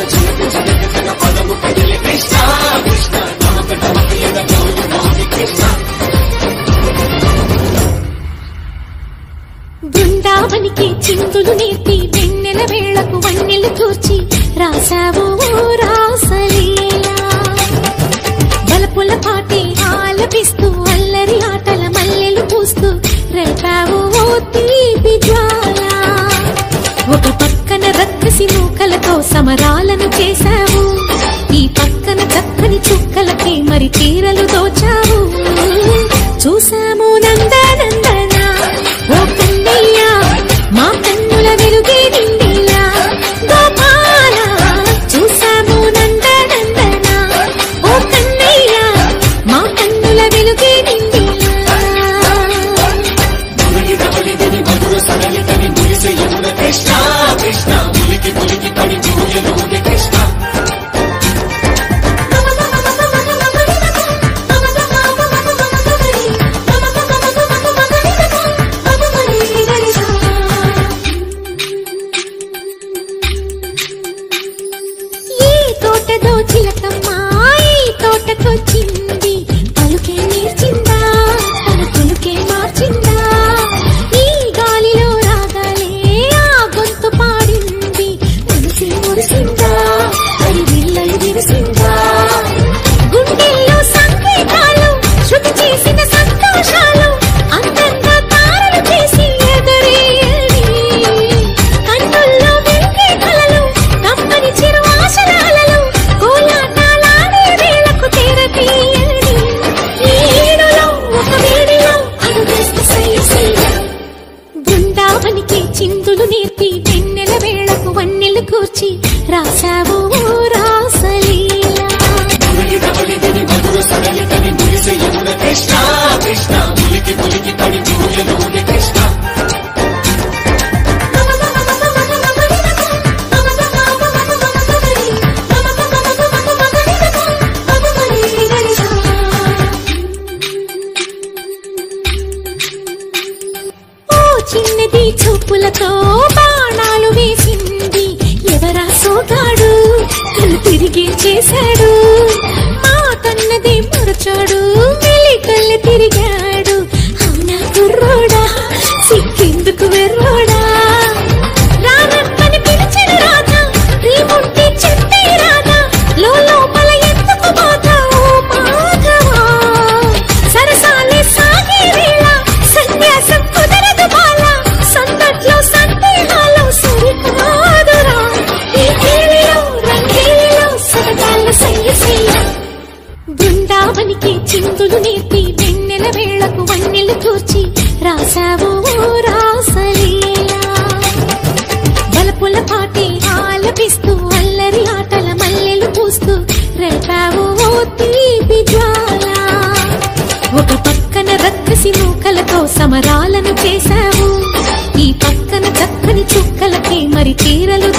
బృందావనికి చిందులు నేర్పి వెన్నెల వేళకు వన్నెలు కూర్చి రాసావు ఓ రాసలీలా బలపుల పాటే ఆలపిస్తూ అల్లరి ఆటల మల్లెలు పూస్తూ రేపావు ఓ తీపి జ్వాల ఒక పక్కన రక్కసి మూకలతో సమరాలను చేశావు ఈ పక్కన చక్కని చుక్కలకి మరి చీరలు దోచావు చూసాము నందనందన ఓ కన్నయ్య మా కన్నుల వెలుగే నిండిలా గోపాల చూసాము నందనందన ఓ కన్నయ్య మా కన్నుల వెలుగే నిండిలా ఈ తోటదో చిలకమ్మ ఈ తోటకొచ్చింది పలుకే నేర్చిందా తన కొలుకే మార్చిందా ఈ గాలిలో రాగాలే ఆ గొంతు పాడింది మనసి మురిసిందా అది విల్లలు విరిసిందా గుండెల్లో సంకేతాలు శృతి చేసిన సంతోషాలు అందంగా తారలు చేసి ఎదురేయని కన్నుల్లో వెలిగే కలలు కమ్మని చిరు ఆశలాలలు కోలాటాలాడే వేళకు తెరతీయని ఈ ఈడులో ఒక వేడిలో అడుగేస్తే సయ్య సయ్య బృందావనికి చిందులు నేర్పి వెన్నెల వేళకు వన్నెలు కూర్చి రాసావు ఓ రాసలీలా ఓ చిన్నది చూపులతో బాణాలు వేసింది ఎవరా సోగాడు తను తిరిగి చేశాడు మా కన్నది మరచాడు మెలికల్లి తిరిగాడు అవునా కుర్రోడా సిక్కెందుకు వెర్రోడా రానమ్మని పిలిచిన రాధా రీముంటి చెత్తే రాధా లోపల ఎందుకు బాధ ఓ మాధవా సరసాలే సాగే వేళ సన్యాసం కుదరదు బాల సందట్లో సందేహాలు సరికాదురా ఈ కేళిలో రంగేలిలో సరదాల సయ్య సయ్య బృందావనికి చిందులు నేర్పి వెన్నెల వేళకు వన్నెలు కూర్చి రాసావు ఓ రాసలీలా బలపుల పాటే ఆలపిస్తూ అల్లరి ఆటల మల్లెలు పూస్తూ రేపావు ఓ తీపి జ్వాల ఒక పక్కన రక్కసి మూకలతో సమరాలను చేశావు ఈ పక్కన చక్కని చుక్కలకి మరి చీరలు